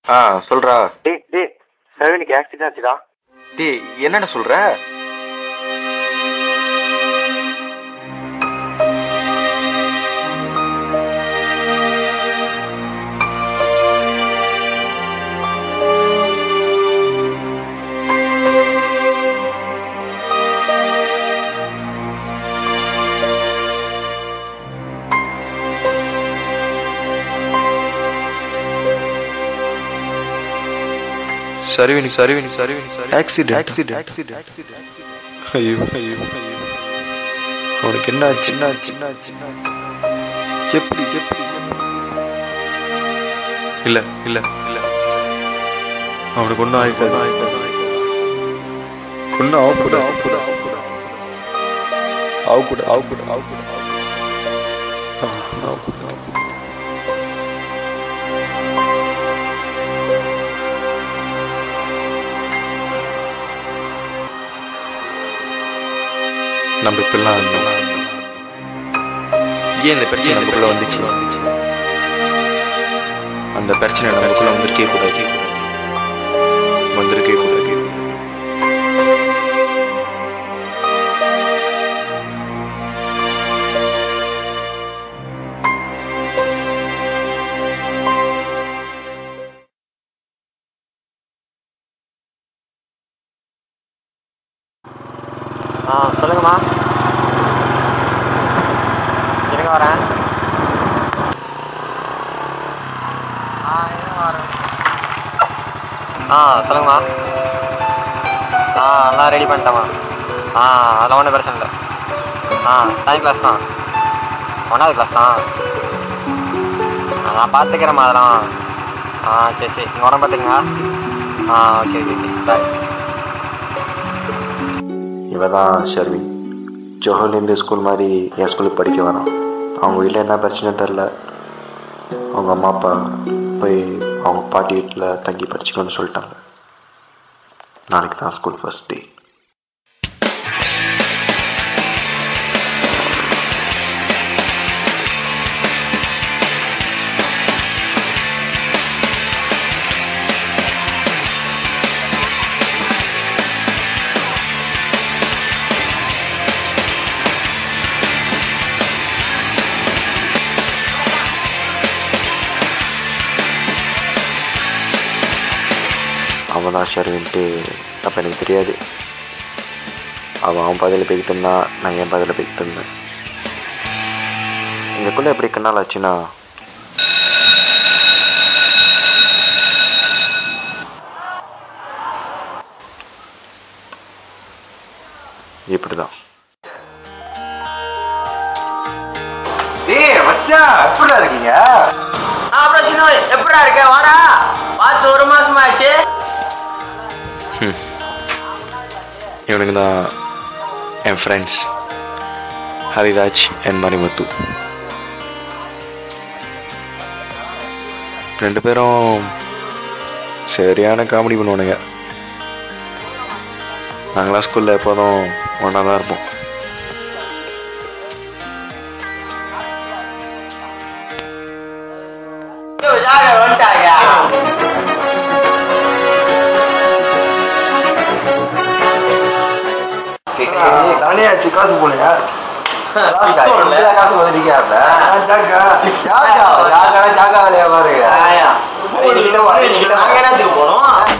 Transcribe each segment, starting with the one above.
ஆ சொல்றா டேய் டேய் சரவணிக்கு ஆக்சிடென்ட் ஆச்சுடா டேய் என்னடா சொல்ற சரிவினி சரிவினி சரிவினி சரி ஆக்சிடென்ட் ஆக்சிடென்ட் ஆக்சிடென்ட் ஐயோ ஐயோ ஐயோ அவனுக்கு என்ன ஆச்சு என்ன ஆச்சு என்ன ஆச்சு என்ன ஆச்சு? எப்படி எப்படி எப்படி? இல்ல இல்ல இல்ல அவனுக்கு ஒன்றும் ஆயிருக்காது ஒன்றும் ஆகக்கூடாது ஆகக்கூடாது ஆகக்கூடாது ஆகக்கூடாது ஆகக்கூடாது ஆகக்கூடாது ஆகக்கூடாது ஆகக்கூடாது நம்ம இப்பெல்லாம் இருந்தோம் ஏன் இந்த பிரச்சனை நமக்குள்ள வந்துச்சு அந்த பிரச்சனை நமக்குள்ள வந்திருக்கே கூடாது வந்திருக்கே கூடாது ஆ சொல்லுங்கம்மா இருங்க வரேன் ஆ இருங்க வரேன் ஆ சொல்லுங்கம்மா ஆ எல்லாம் ரெடி பண்ணிட்டேம்மா ஆ அதெல்லாம் ஒன்றும் பிரச்சனை இல்லை ஆ சயின்ஸ் கிளாஸ் தான் ஒன்றாவது கிளாஸ் தான் ஆ, நான் பார்த்துக்கிறேம்மா அதெல்லாம் ஆ சரி சரி நீங்கள் உடம்பு பார்த்துக்குங்க ஆ ஓகே ஓகே ஓகே பாய் இவ தான் ஷர்வின் ஜோஹர்லேருந்து ஸ்கூல் மாதிரி என் ஸ்கூலுக்கு படிக்க வரான் அவங்க வீட்டில் என்ன பிரச்சனை தெரில அவங்க அம்மா அப்பா போய் அவங்க பாட்டி வீட்டில் தங்கி படிச்சுக்கோன்னு சொல்லிட்டாங்க நாளைக்கு தான் ஸ்கூல் ஃபர்ஸ்ட் டே அவன் தான் ஷர்வின்ட்டு அப்போ எனக்கு தெரியாது அவன் அவன் பாதையில் போய்கிட்டு இருந்தான் நான் என் பாதையில் போய்கிட்டு இருந்தேன் எங்களுக்குள்ளே எப்படி கண்ணால் ஆச்சுன்னா இப்படிதான் டேய் மச்சான் எப்படிடா இருக்கீங்க அப்புறம் சின்ன எப்படா இருக்க வாடா பார்த்து ஒரு மாசமா ஆச்சு இவனுங்க தான் என் ஃப்ரெண்ட்ஸ் ஹரிராஜ் அண்ட் மணிமுத்து ரெண்டு பேரும் சரியான காமெடி பண்ணுவானுங்க நாங்களாம் ஸ்கூலில் எப்போதும் ஒன்றா தான் இருப்போம் வந்துட்டாங்க தலையாச்சு காசு போலையா காசு வந்துட்டீங்க ஜாக்கா வேலையா பாருங்க நாங்க என்னத்துக்கு போனோம்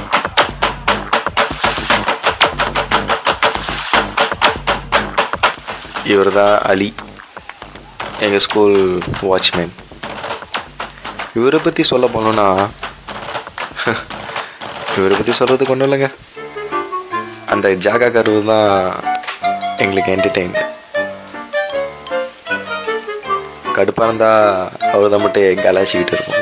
இவர் தான் அலி எங்கள் ஸ்கூல் வாட்ச்மேன் இவரை பற்றி சொல்ல போனோன்னா இவரை பற்றி சொல்கிறதுக்கு ஒன்றும் இல்லைங்க அந்த ஜாகா கருவு தான் எங்களுக்கு என்டர்டெயின் கடுப்பாக இருந்தால் அவர் தான் மட்டும் கலாச்சிக்கிட்டு இருப்போம்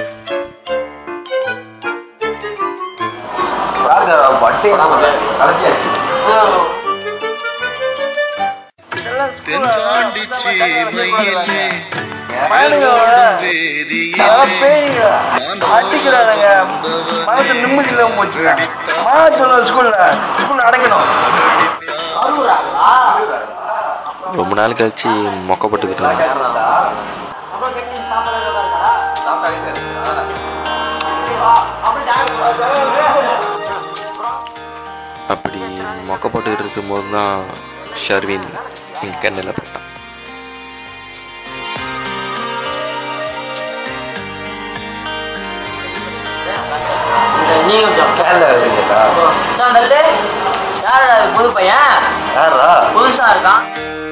பட்டே கலப்பியாச்சு அடிக்கிறானுங்க மனசு நிம்மதி இல்லாம போச்சுங்க மழை சொல்லணும் ஸ்கூல்ல ஸ்கூல்ல அடைக்கணும் ரொம்ப நாள் கழிச்சு மொக்கப்பட்டுக்கிட்டு இருந்தோம் அப்புறம் கட்டி சாம்பார் சாப்பிட்டா அப்படி மொக்க போட்டுக்கிட்டு இருக்கும்போது தான் ஷர்வின் எங்கள் கண்ணில் பட்டான் நீ கொஞ்சம் கேரளா இருக்கீங்களா வந்துட்டு யாரோட புது பையன் யாரா புதுசா இருக்கான்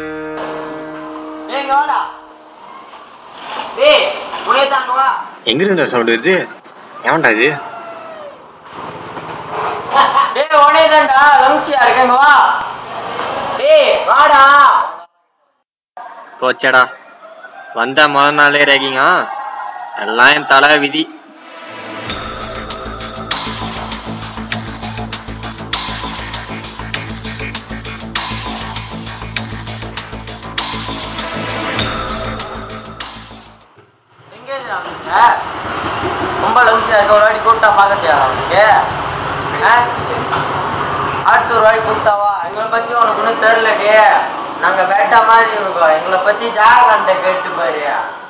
ஏங்க வாடா டேய் உனே தாங்க வா எங்க இருந்து சவுண்ட் வருது எவன்டா இது டேய் உனே தான்டா லம்சியா இருக்கங்க வா டேய் வாடா போச்சடா வந்த முதல் நாளே ரேகிங்கா எல்லாம் என் தலை விதி எங்க இருக்காங்க ரொம்ப லம்சியா இருக்க ஒரு வாட்டி கூப்பிட்டா பார்க்கத்தியா அவனுக்கு ஆ? அடுத்த ஒரு வாட்டி கூப்பிட்டாவா எங்களை பத்தி உனக்கு ஒன்றும் தெரியலடி நாங்க வேட்டா மாதிரி இருக்கோம் எங்களை பத்தி ஜாகண்ட கேட்டு பாரு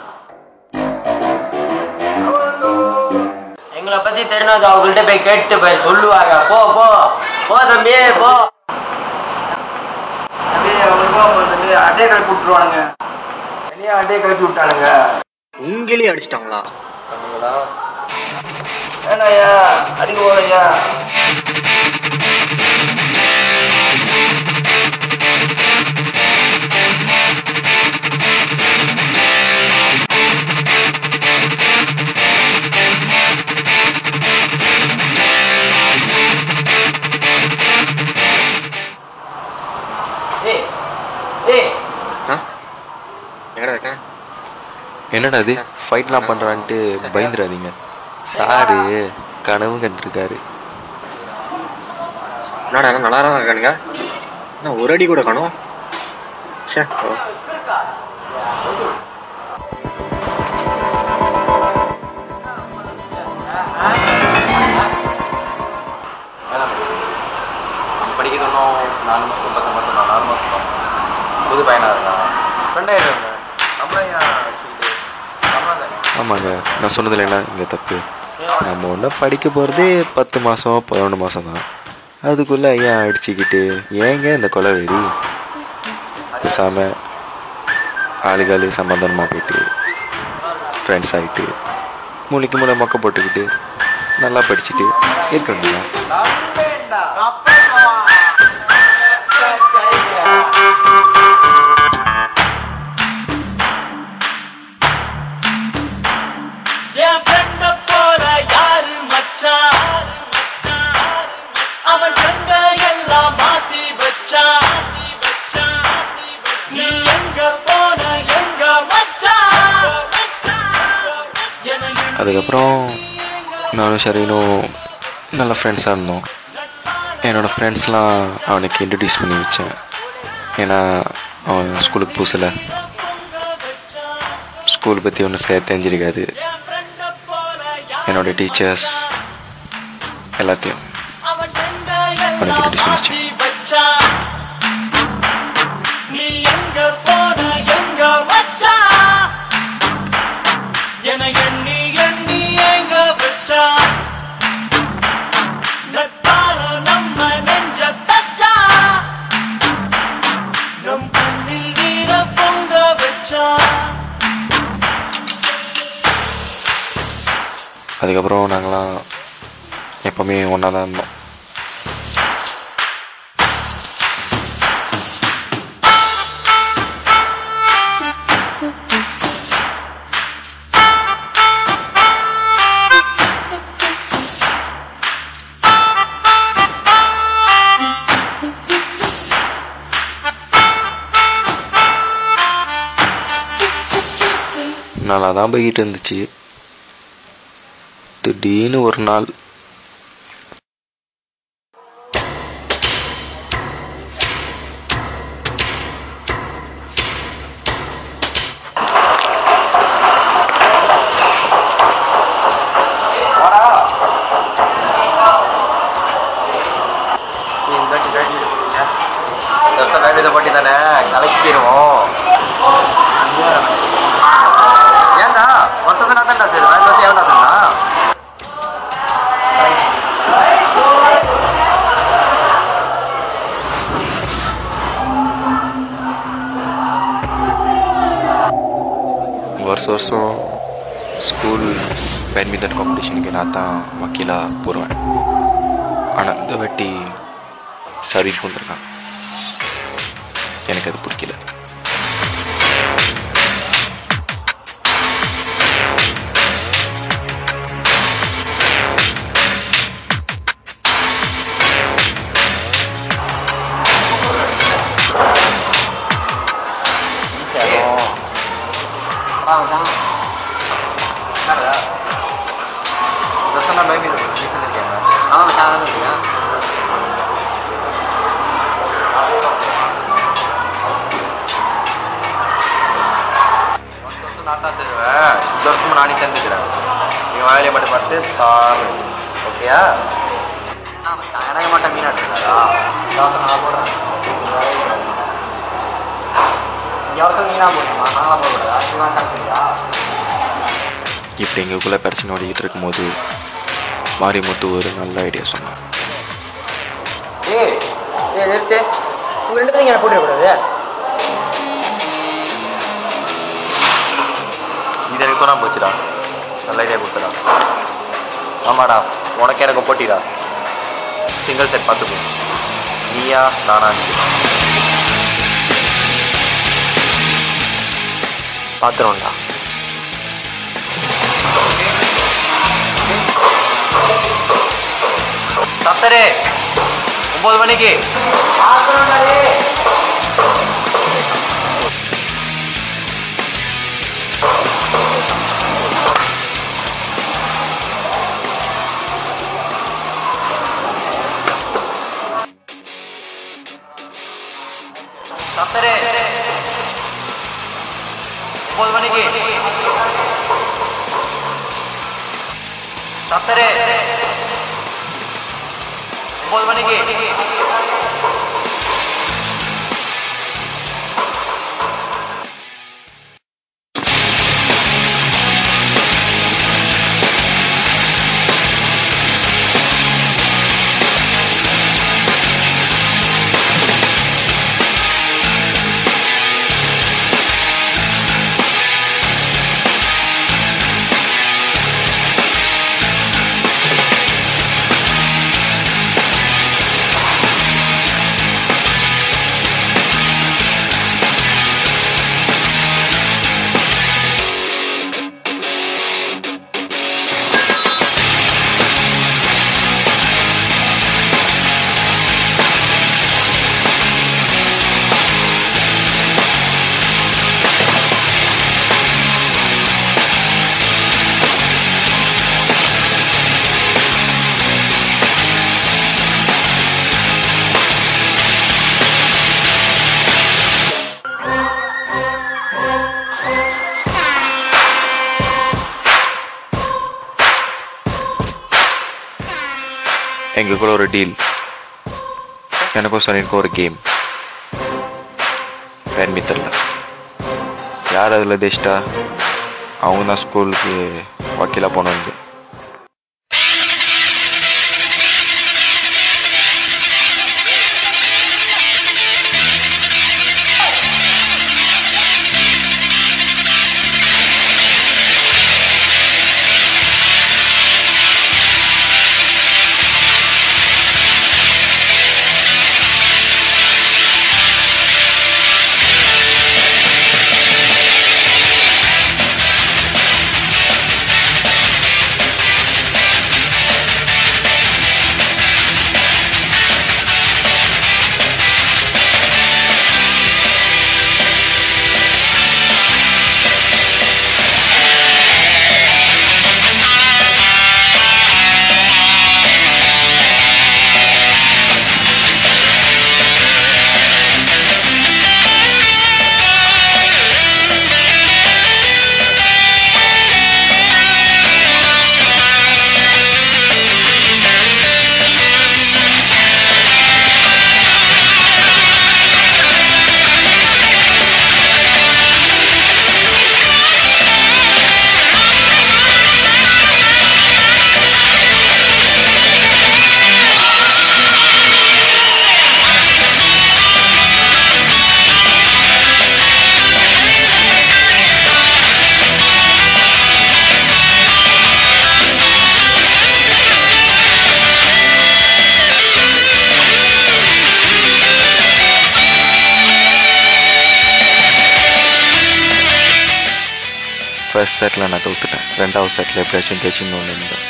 எங்களை பத்தி தெரியாது அவங்கள்ட்ட போய் கேட்டு போய் சொல்லுவாங்க போ போ போ தம்பி போ அப்படியே அவனுக்கும் அவங்க வந்து அதே கிளப்பி விட்டுருவானுங்க என்னையும் அதே கிளப்பி விட்டானுங்க உங்களே அடிச்சிட்டாங்களா வேணாயா அடிக்க போறையா ஏய் ஏய் ஆ? எங்கடா இருக்கேன் என்னடா இது ஃபைட்லாம் பண்ணுறான்ட்டு பயந்துடாதீங்க சாரு கனவு கண்டிருக்காரு என்னடா எல்லாம் நல்லா தான் இருக்கானுங்க என்ன ஒரு அடி கூட காணும் சே ஓ. படிக்கிறது ஒன்றும் நாலு மாதம் பத்து மாதம் தான் நாலு மாதம் தான் புது பையனாக இருக்கான் ஃப்ரெண்டாக நம்மள ஏன் வச்சுக்கிட்டு நம்ம தானே ஆமாங்க நான் சொன்னதில் என்ன இங்கே தப்பு நம்ம ஒன்றும் படிக்க போகிறதே பத்து மாதம் பதினொன்று மாதம் தான் அதுக்குள்ளே ஏன் அடிச்சுக்கிட்டு ஏங்க இந்த கொலை வெறி பேசாமல் ஆளுகாலு சமாதானமாக போயிட்டு ஃப்ரெண்ட்ஸ் ஆகிட்டு மூளைக்கு மூளை மொக்க போட்டுக்கிட்டு நல்லா படிச்சுட்டு இருக்கணுங்க என் ஃப்ரெண்ட போல யாரு மச்சான் அவன் கண்ட எல்லாம் மாத்தி வச்சான் நீ எங்க போன எங்க மச்சான் என எண்ணி அதுக்கப்புறம் நானும் ஷரீனும் நல்ல ஃப்ரெண்ட்ஸாக இருந்தோம் என்னோடய ஃப்ரெண்ட்ஸ்லாம் அவனுக்கு இன்ட்ரடியூஸ் பண்ணி வச்சேன் ஏன்னா அவன் ஸ்கூலுக்கு புதுசில் ஸ்கூல் பற்றி ஒன்றும் சரியாக தெரிஞ்சிருக்காது என் ஃப்ரெண்ட போல என்னோட டீச்சர்ஸ் எல்லாத்தையும் அவன் கண்ட அவனுக்கு எல்லாம் introduce பண்ணிச்சு. மாத்தி வச்சான் நீ எங்க போன எங்க மச்சான் என எண்ணி எண்ணி எங்க வச்சான் நட்பால நம்ம நெஞ்ச தச்சா நம் கண்ணில் நீர பொங்க வச்சான் அதுக்கப்புறம் நாங்களாம் எப்போவுமே ஒன்றா தான் இருந்தோம் நல்லா தான் போய்கிட்டு இருந்துச்சு திடீர்னு ஒரு நாள் சரி இந்த வாட்டி வேட்டி இது போடுங்க இந்த வருஷம் வேட்டி இதை போட்டி தானே கலக்கிடுவோம் ஏன்டா வருஷத்தை நான் தான்டா சரி வேலை வருஷம் ஏன்டா சொன்னா வருஷம் வருஷம் ஸ்கூல் பேட்மிண்டன் காம்படிஷனுக்கு நான் தான் வக்கீலாக போடுவேன் ஆனால் இந்த வாட்டி சர்வீஸ் பண்ணிருக்கான் எனக்கு அது பிடிக்கல ரசனா பேபி ரீசன் இருக்காங்க ஆமாம் மச்சான் வந்து சொல்லுங்க வருஷம் வருஷம் நான் தான் தருவேன் இந்த வருஷமும் நானே சேர்ந்துக்கிறேன் நீங்கள் வேலையை மட்டும் பார்த்து சார் ஓகேயா ஆ மச்சான் எனக்கு மட்டும் மீன் எடுத்துக்காதா தோசை நான் போடுறேன் இங்கே வருஷம் மீனாக போடணுமா நாங்களாக போடக்கூடாதா இது வேண்டாம் சரியா இப்படி எங்களுக்குள்ள பிரச்சனை ஓடிக்கிட்டு இருக்கும்போது மாரிமுத்து ஒரு நல்ல ஐடியா சொன்னான் ஏய் ஏய் நிறுத்து உங்க ரெண்டு பேரும் என்ன போட்டுக்கூடாது இது எனக்கு தோணாம போச்சுடா நல்ல ஐடியா கொடுத்துடா ஆமாடா உனக்கு எனக்கு போட்டிடா சிங்கிள் செட் பார்த்துக்கோ நீயா நானா பார்த்துருவோம்டா சத்தரே ஒன்பது மணிக்கு சத்தரே ஒன்பது மணிக்கு சத்தரே ஒன்பது மணிக்கு எங்களுக்குள்ள ஒரு டீல் எனக்கும் சனிக்கும் ஒரு கேம் பேட்மிண்டனில் யார் அதில் ஜெயிச்சிட்டா அவங்க தான் ஸ்கூலுக்கு வக்கீலாக போனது ஃபர்ஸ்ட் செட்டில் நான் தோத்துட்டேன் ரெண்டாவது செட்டில் எப்படியாச்சும் தேய்ச்சின்னு இருந்தேன்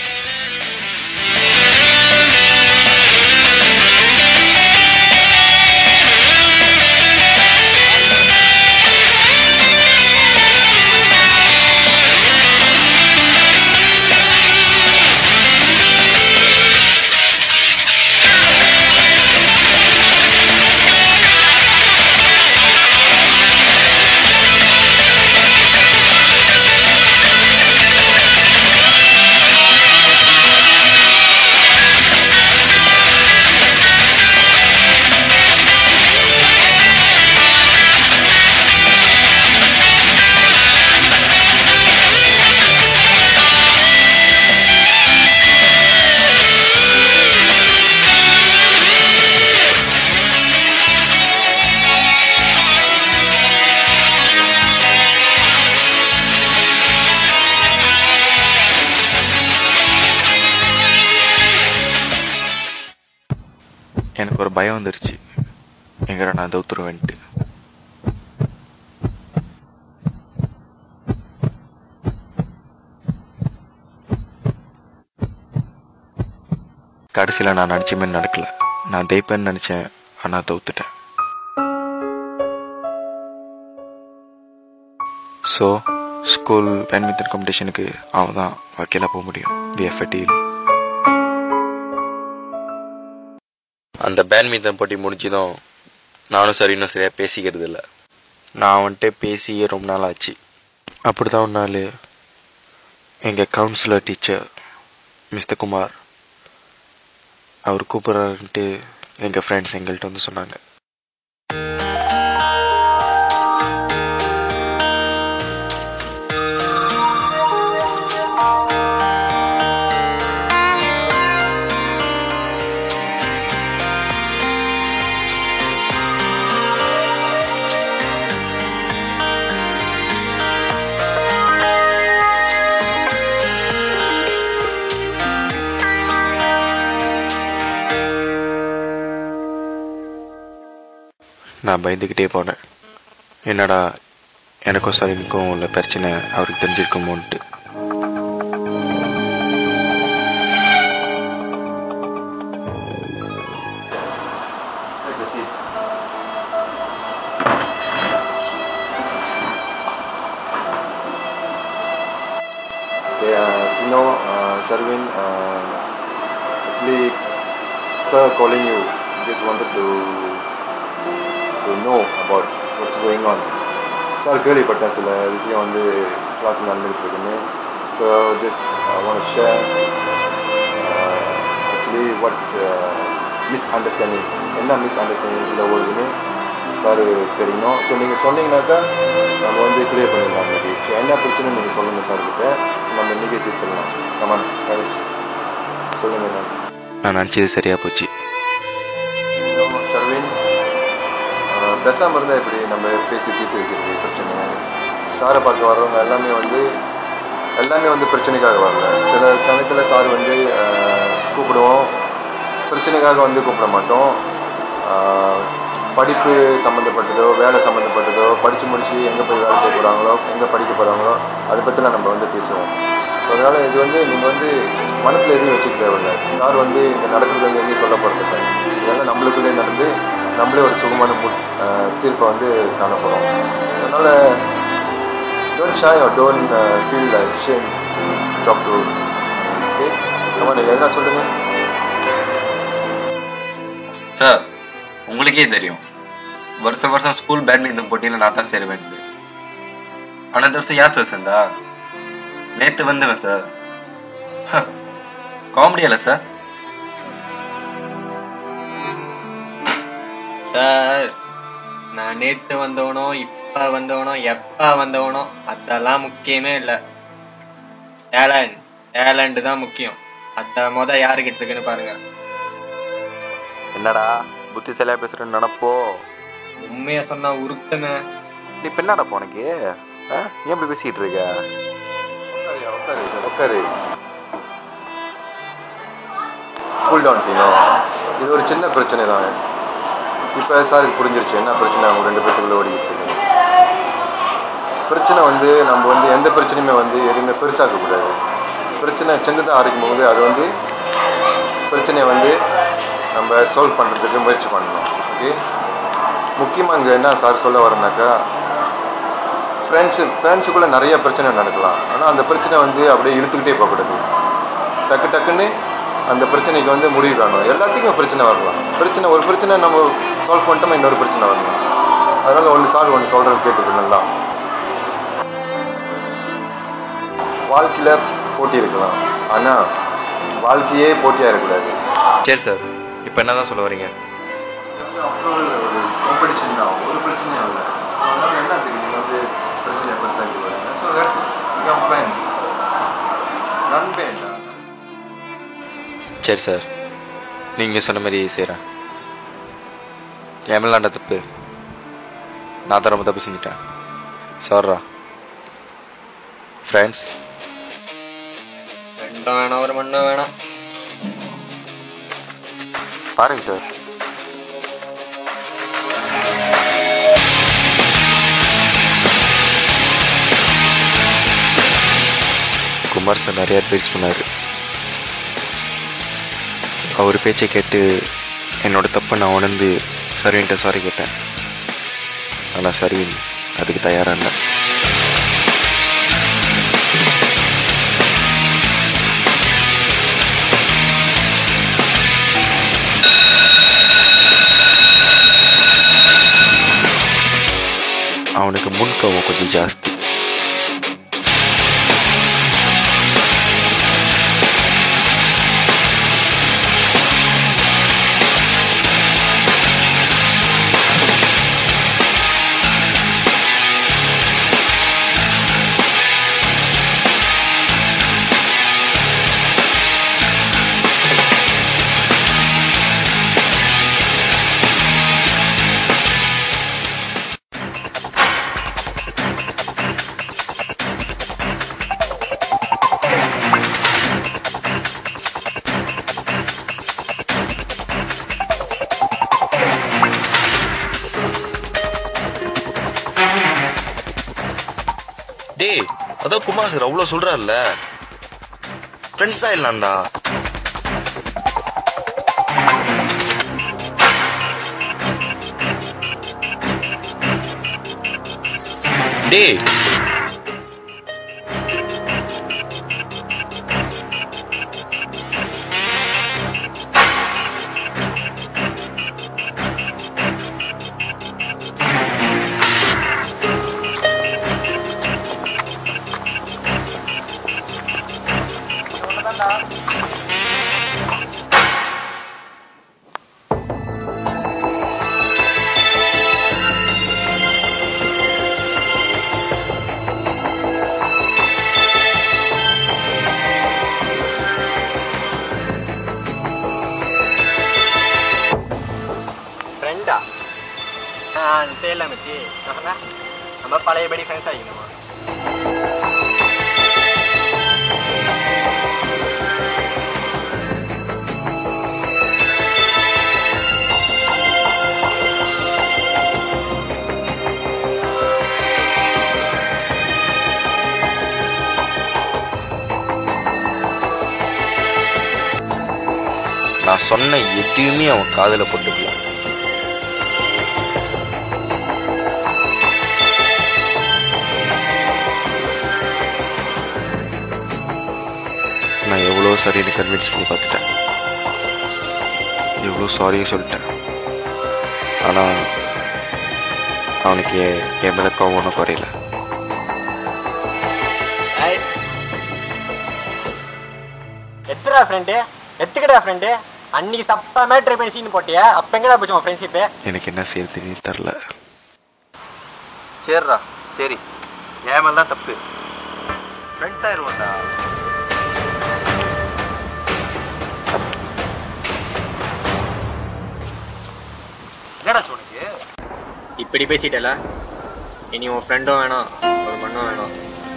எனக்கு ஒரு பயம் வந்துருச்சு எங்கடா நான் தோத்துருவேன்ட்டு கடைசியில் நான் நினச்ச மாதிரி நடக்கல நான் ஜெயிப்பேன்னு நினச்சேன் ஆனால் தோத்துட்டேன் ஸோ ஸ்கூல் பேட்மிண்டன் காம்படிஷனுக்கு அவன் தான் வக்கீலாக போக முடியும் விஎஃப்எட்டியில் அந்த பேட்மிண்டன் போட்டி முடிஞ்சதும் நானும் சரி இன்னும் சரியாக பேசிக்கிறது இல்லை நான் அவன்கிட்ட பேசியே ரொம்ப நாள் ஆச்சு அப்படி தான் ஒரு நாள் எங்கள் கவுன்சிலர் டீச்சர் மிஸ்டர் குமார் அவர் கூப்பிட்றாருன்ட்டு எங்கள் ஃப்ரெண்ட்ஸ் எங்கள்கிட்ட வந்து சொன்னாங்க நான் பயந்துக்கிட்டே போனேன் என்னடா எனக்கும் சரினுக்கும் உள்ள பிரச்சனை அவருக்கு தெரிஞ்சிருக்குமோன்ட்டு Okay, uh, Sino, uh, Sharwin, uh, actually, sir calling you. Just wanted to to know about what's going on. Sir கேள்விப்பட்டேன் சில விஷயம் வந்து கிளாஸ் நடந்துகிட்டு இருக்குன்னு so just one share actually what's misunderstanding என்ன மிஸ் அண்டர்ஸ்டாண்டிங் இதில் ஓடுதுன்னு sir தெரியணும் ஸோ நீங்கள் சொன்னீங்கன்னாக்கா நம்ம வந்து கிளியர் பண்ணிடலாம் இன்னைக்கு ஸோ என்ன பிரச்சனை நீங்கள் சொல்லுங்கள் சார் கிட்ட நம்ம இன்னைக்கு தீர்த்துடலாம் கமான் கணேஷ் சொல்லுங்க என்ன நான் நினச்சது சரியாக போச்சு சர்வின் பேசாமல் இருந்தால் எப்படி நம்ம பேசி தீர்த்து வைக்கிறது பிரச்சனை சாரை பார்க்க வர்றவங்க எல்லாமே வந்து எல்லாமே வந்து பிரச்சனைக்காக வரல சில சமயத்தில் சார் வந்து அஹ், கூப்பிடுவோம் பிரச்சனைக்காக வந்து கூப்பிட மாட்டோம் ஆஹ், படிப்பு சம்மந்தப்பட்டதோ வேலை சம்மந்தப்பட்டதோ படித்து முடிச்சு எங்கே போய் வேலை செய்ய போகிறாங்களோ எங்கே படிக்க போகிறாங்களோ அதை பற்றிலாம் நம்ம வந்து பேசுவோம் ஸோ அதனால் இது வந்து நீங்கள் வந்து மனசில் எதுவும் வச்சுக்க தேவையில்லை சார் வந்து இங்கே நடக்கிறது வந்து எங்கேயும் சொல்ல போகிறதில்ல இதெல்லாம் நம்மளுக்குள்ளே நடந்து நம்மளே ஒரு சுகமான மு ஆஹ், தீர்ப்பை வந்து காண போகிறோம் ஸோ அதனால் don't shy or don't feel shame talk to okay நம்ம நீங்கள் எதனா சொல்லுங்கள் சார் உங்களுக்கே தெரியும் வருஷம் வருஷம் ஸ்கூல் பேட்மிண்டன் போட்டியில நான் தான் சேருவேன் ஆனா இந்த வருஷம் யார் சார் சேர்ந்தா நேத்து வந்தவன் சார் காமெடியா இல்ல சார் சார் நான் நேத்து வந்தவனோ இப்ப வந்தவனோ எப்ப வந்தவனோ அதெல்லாம் முக்கியமே இல்ல டேலண்ட் டேலண்ட் தான் முக்கியம் அத முத யாருக்கிட்ட இருக்குன்னு பாருங்க என்னடா புத்திசாலியாக பேசுகிறேன்னு நினப்போ உண்மைய சொன்னா உருக்குமே நீ இப்ப என்னடா இப்போ உனக்கு ஆ? ஏன் இப்படி பேசிக்கிட்டு இருக்க உட்காரு உட்காரு கூல் டவுன் சீனோ இது ஒரு சின்ன பிரச்சனை தான் இப்போ சார் இது புரிஞ்சிருச்சு என்ன பிரச்சனை அவங்க ரெண்டு பேருக்குள்ள ஓடிக்கிட்டு இருக்கு பிரச்சனை வந்து நம்ம வந்து எந்த பிரச்சனையுமே வந்து எதுவுமே பெருசாக்க கூடாது பிரச்சனை சின்னதாக ஆரம்பிக்கும் போது அது வந்து பிரச்சனையை வந்து நம்ம சால்வ் பண்ணுறதுக்கு முயற்சி பண்ணணும் ஓகே முக்கியமாக இங்கே என்ன சார் சொல்ல வரேன்னாக்கா ஃப்ரெண்ட்ஸு ஃப்ரெண்ட்ஸுக்குள்ளே நிறைய பிரச்சனை நடக்கலாம் ஆனால் அந்த பிரச்சனை வந்து அப்படியே இழுத்துக்கிட்டே போகக்கூடாது டக்கு டக்குன்னு அந்த பிரச்சனைக்கு வந்து முடிவு காணும் எல்லாத்துக்கும் பிரச்சனை வரலாம் பிரச்சனை ஒரு பிரச்சனை நம்ம சால்வ் பண்ணிட்டோமா இன்னொரு பிரச்சனை வரலாம் அதனால ஒன்று சார் ஒன்று சொல்கிறது கேட்டுக்கணுங்களா வாழ்க்கையில் போட்டி இருக்கலாம் ஆனால் வாழ்க்கையே போட்டியாக இருக்கக்கூடாது சரி சார் இப்போ என்ன தான் சொல்ல வரீங்க அப்புறம் ஒரு காம்படிஷன் தான் ஒரு பிரச்சனையும் இல்லை ஸோ அதனால என்ன தெரியும் வந்து பிரச்சனை பெருசாகி வருங்க ஸோ தட்ஸ் கம் ஃப்ரெண்ட்ஸ் நண்பேன் சரி சார் நீங்கள் சொன்ன மாதிரி செய்கிறேன் என் மேலாண்ட தப்பு நான் தான் ரொம்ப தப்பு செஞ்சுட்டேன் சார்ரா ஃப்ரெண்ட்ஸ் ரெண்டும் வேணாம் ஒரு மண்ணும் வேணாம் பாருங்க சார் குமார் சார் நிறைய அட்வைஸ் பண்ணார் அவர் பேச்சை கேட்டு என்னோட தப்பை நான் உணர்ந்து சர்வீன்ட்ட சாரி கேட்டேன் ஆனால் சர்வீன் அதுக்கு தயாராக இல்லை அவனுக்கு முன்கோவம் கொஞ்சம் ஜாஸ்தி டேய் அதான் குமார் சார் அவ்வளோ சொல்றாருல்ல ஃப்ரெண்ட்ஸ் ஆயிடலாம்டா டேய் ஃப்ரெண்டா ஆ தெரியல மச்சி நான் சொன்னேன் நம்ம பழையபடி ஃப்ரெண்ட்ஸ் ஆகிக்கணுமா நான் சொன்ன எதையுமே அவன் காதுல போட்டுக்கல நான் எவ்வளோ சரின்னு கன்வின்ஸ் பண்ணி பார்த்துட்டேன் எவ்வளோ சாரியும் சொல்லிட்டேன் ஆனால் அவனுக்கு என் என் மேலே கோவம் ஒன்றும் குறையல எத்துடா ஃப்ரெண்டு எத்துக்கடா ஃப்ரெண்டு அன்னைக்கு சப்பமே ட்ரை பண்ணி சீன் போட்டியா அப்ப எங்கடா போச்சு உன் ஃப்ரெண்ட்ஷிப்பு எனக்கு என்ன செய்யறதுன்னு தெரில சரிடா சரி என் மேல தான் தப்பு ஃப்ரெண்ட்ஸ் ஆயிருவோம்டா என்னடா உனக்கு இப்படி பேசிட்டல இனி உன் ஃப்ரெண்டும் வேணாம் ஒரு மண்ணும் வேணாம்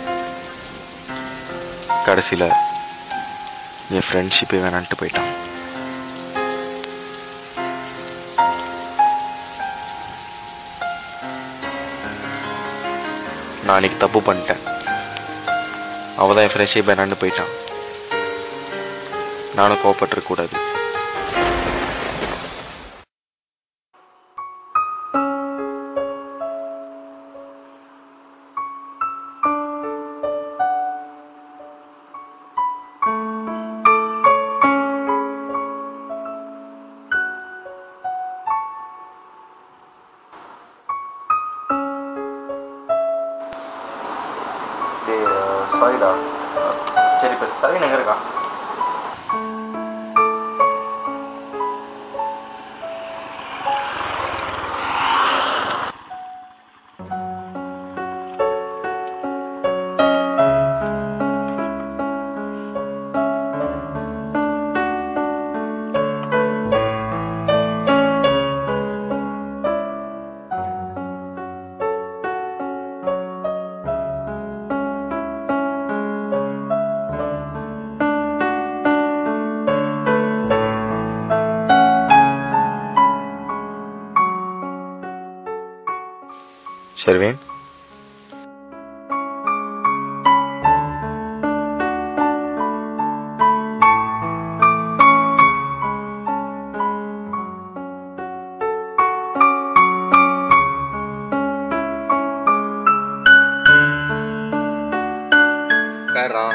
கடைசியில் என் ஃப்ரெண்ட்ஷிப்பே வேணான்ட்டு போயிட்டான் நான் அன்னைக்கு தப்பு பண்ணிட்டேன் அவள் தான் என் ஃப்ரெண்ட்ஷிப் வேணான்னு போயிட்டான் நானும் கோவப்பட்டிருக்க கூடாது டே சாரிடா சரி இப்போ சரி எங்கே இருக்கா ஷெர்வின் பேரா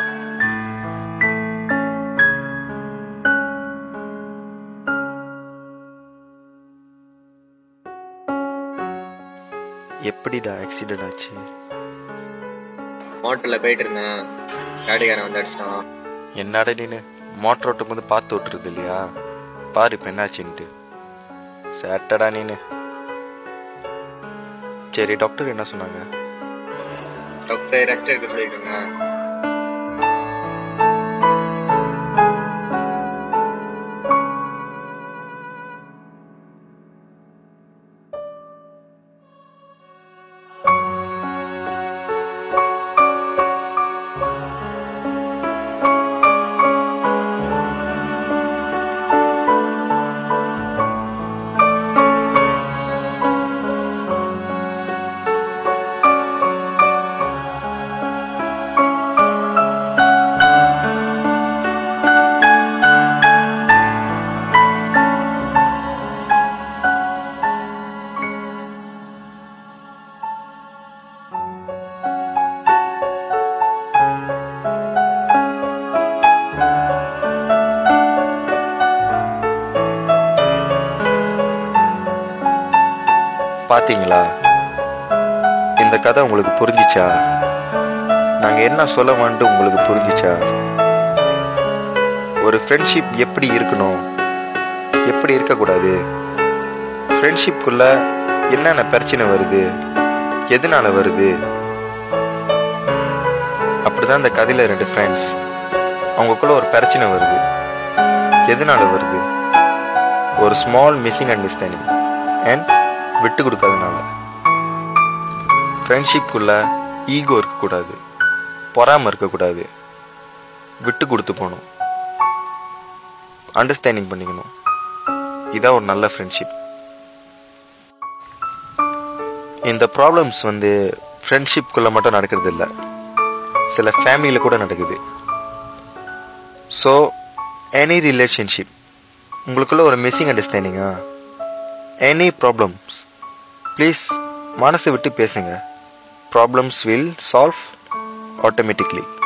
எப்படிடா ஆக்சிடென்ட் ஆச்சு மோட்டர்ல போயிட்டு இருந்தேன் காடிக்காரன் வந்து அடிச்சிட்டான் என்னடா நீனு மோட்டர் ஓட்டும் போது பார்த்து ஓட்டுறது இல்லையா பாரு இப்போ என்னாச்சுன்ட்டு சேட்டடா நீனு சரி டாக்டர் என்ன சொன்னாங்க டாக்டர் ரெஸ்ட் எடுக்க சொல்லியிருக்காங்க பாத்தீங்களா இந்த கதை உங்களுக்கு புரிஞ்சிச்சா நாங்க என்ன சொல்ல வந்துட்டு உங்களுக்கு புரிஞ்சிச்சா ஒரு ஃப்ரெண்ட்ஷிப் எப்படி இருக்கணும் எப்படி இருக்கக்கூடாது ஃப்ரெண்ட்ஷிப்குள்ள என்னென்ன பிரச்சனை வருது எதனால வருது அப்படிதான் இந்த கதையில ரெண்டு ஃப்ரெண்ட்ஸ் அவங்களுக்குள்ள ஒரு பிரச்சனை வருது எதனால வருது ஒரு ஸ்மால் மிஸ்ஸிங் அண்டர்ஸ்டாண்டிங் அண்ட் விட்டு கொடுக்காதனால ஃப்ரெண்ட்ஷிப்குள்ள ஈகோ இருக்கக்கூடாது பொறாம இருக்கக்கூடாது விட்டு கொடுத்து போகணும் அண்டர்ஸ்டாண்டிங் பண்ணிக்கணும் இதான் ஒரு நல்ல ஃப்ரெண்ட்ஷிப் இந்த ப்ராப்ளம்ஸ் வந்து ஃப்ரெண்ட்ஷிப்குள்ள மட்டும் நடக்கிறது இல்லை சில ஃபேமிலியில் கூட நடக்குது ஸோ எனி ரிலேஷன்ஷிப் உங்களுக்குள்ள ஒரு மிஸ்ஸிங் அண்டர்ஸ்டாண்டிங்கா எனி ப்ராப்ளம்ஸ் ப்ளீஸ் மனசை விட்டு பேசுங்க ப்ராப்ளம்ஸ் வில் சால்வ் ஆட்டோமேட்டிக்லி